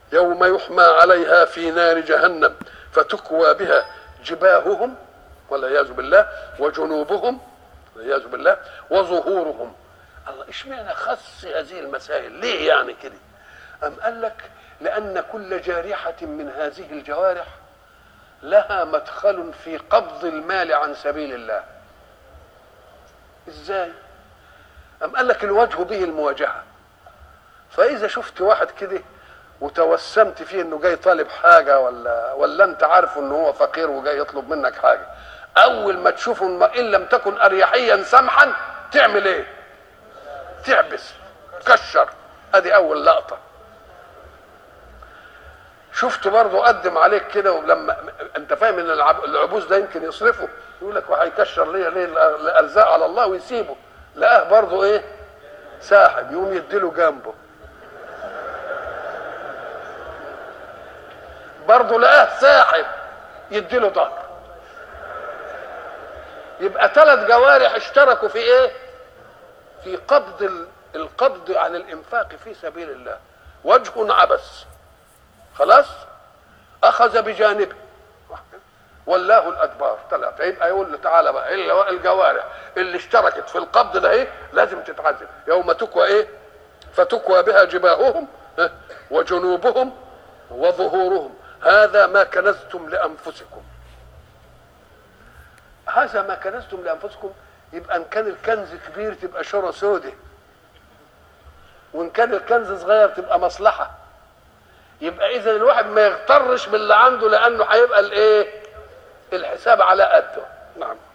يوم يحمى عليها في نار جهنم فتكوى بها جباههم والعياذ بالله وجنوبهم والعياذ بالله وظهورهم الله اشمعنى خص هذه المسائل ليه يعني كده أم قال لك لأن كل جارحة من هذه الجوارح لها مدخل في قبض المال عن سبيل الله ازاي أم قال لك الوجه به المواجهة فإذا شفت واحد كده وتوسمت فيه انه جاي طالب حاجة ولا ولا انت عارفه انه هو فقير وجاي يطلب منك حاجة اول ما تشوفه ان لم تكن اريحيا سمحا تعمل ايه تعبس كشر ادي اول لقطه شفت برضه قدم عليك كده ولما انت فاهم ان العبوس ده يمكن يصرفه يقول لك وهيكشر ليه ليه الارزاق على الله ويسيبه لقاه برضه ايه ساحب يقوم يديله جنبه برضه لقاه ساحب يديله ظهر يبقى ثلاث جوارح اشتركوا في ايه في قبض القبض عن الانفاق في سبيل الله وجه عبس خلاص اخذ بجانبه ولاه الادبار ثلاثه يبقى يقول له تعالى بقى الجوارح اللي اشتركت في القبض ده ايه لازم تتعذب يوم تكوى ايه فتكوى بها جباههم وجنوبهم وظهورهم هذا ما كنزتم لانفسكم هذا ما كنزتم لانفسكم يبقى ان كان الكنز كبير تبقى شرى سودة وان كان الكنز صغير تبقى مصلحه يبقى اذا الواحد ما يغترش باللي عنده لانه هيبقى الايه الحساب على قده نعم